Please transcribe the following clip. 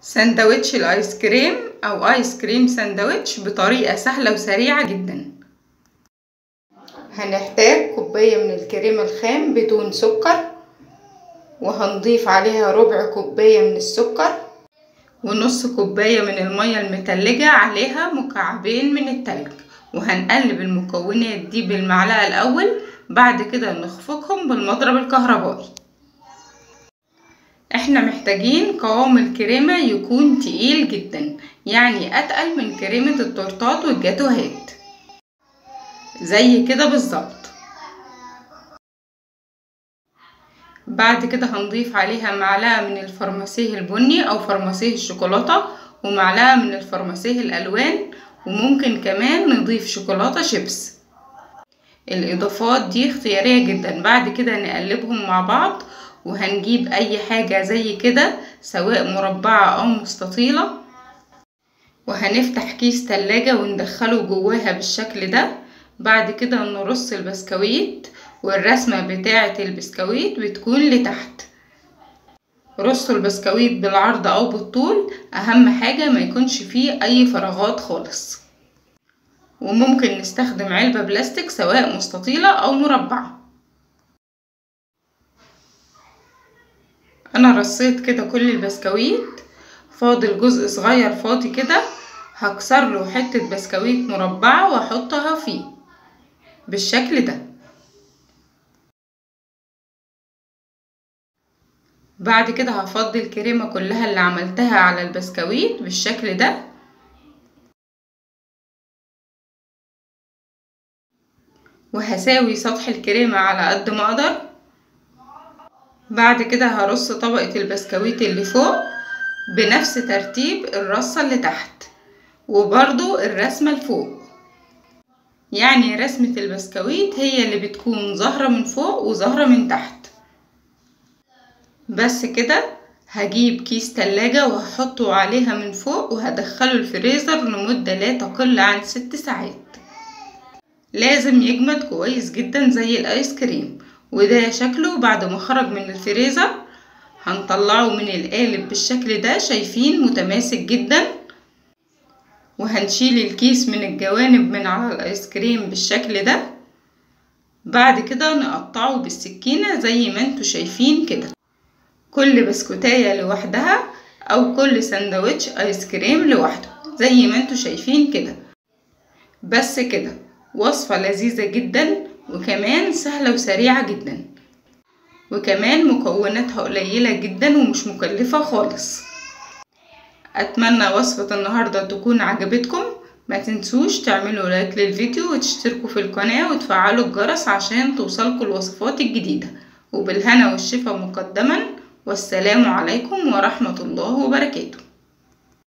سندوتش الايس كريم او ايس كريم سندوتش بطريقة سهلة وسريعة جدا هنحتاج كوباية من الكريمة الخام بدون سكر وهنضيف عليها ربع كوباية من السكر ونص كوباية من المية المتلجة عليها مكعبين من التلج وهنقلب المكونات دي بالمعلقة الأول بعد كده نخفقهم بالمضرب الكهربائي احنا محتاجين قوام الكريمة يكون تقيل جدا يعني اتقل من كريمة التورتات والجاتوهات زي كده بالظبط بعد كده هنضيف عليها معلقة من الفرماسيه البني او فرماسيه الشوكولاتة ومعلقة من الفرماسيه الالوان وممكن كمان نضيف شوكولاتة شيبس الاضافات دي اختيارية جدا بعد كده نقلبهم مع بعض وهنجيب اي حاجة زي كده سواء مربعة او مستطيلة وهنفتح كيس تلاجة وندخله جواها بالشكل ده بعد كده نرص البسكويت والرسمة بتاعة البسكويت بتكون لتحت رصوا البسكويت بالعرض او بالطول اهم حاجة ما يكونش فيه اي فراغات خالص وممكن نستخدم علبة بلاستيك سواء مستطيلة او مربعة انا رصيت كده كل البسكويت فاضل جزء صغير فاضي كده هكسر له حتة بسكويت مربعة واحطها فيه بالشكل ده بعد كده هفضي الكريمة كلها اللي عملتها على البسكويت بالشكل ده وهساوي سطح الكريمة على قد ما اقدر بعد كده هرص طبقة البسكويت اللي فوق بنفس ترتيب الرصة اللي تحت وبرضو الرسمة لفوق يعني رسمة البسكويت هي اللي بتكون ظاهرة من فوق وظاهرة من تحت بس كده هجيب كيس تلاجة وهحطه عليها من فوق وهدخله الفريزر لمدة لا تقل عن ست ساعات لازم يجمد كويس جدا زي الايس كريم وده شكله بعد ما خرج من الفريزر هنطلعه من القالب بالشكل ده شايفين متماسك جدا وهنشيل الكيس من الجوانب من على الايس كريم بالشكل ده بعد كده نقطعه بالسكينة زي ما انتوا شايفين كده كل بسكوتاية لوحدها او كل سندوتش ايس كريم لوحده زي ما انتوا شايفين كده بس كده وصفة لذيذة جدا وكمان سهلة وسريعة جدا وكمان مكوناتها قليلة جدا ومش مكلفة خالص أتمنى وصفة النهاردة تكون عجبتكم ما تنسوش تعملوا لايك للفيديو وتشتركوا في القناة وتفعلوا الجرس عشان توصلكوا الوصفات الجديدة وبالهنا والشفا مقدما والسلام عليكم ورحمة الله وبركاته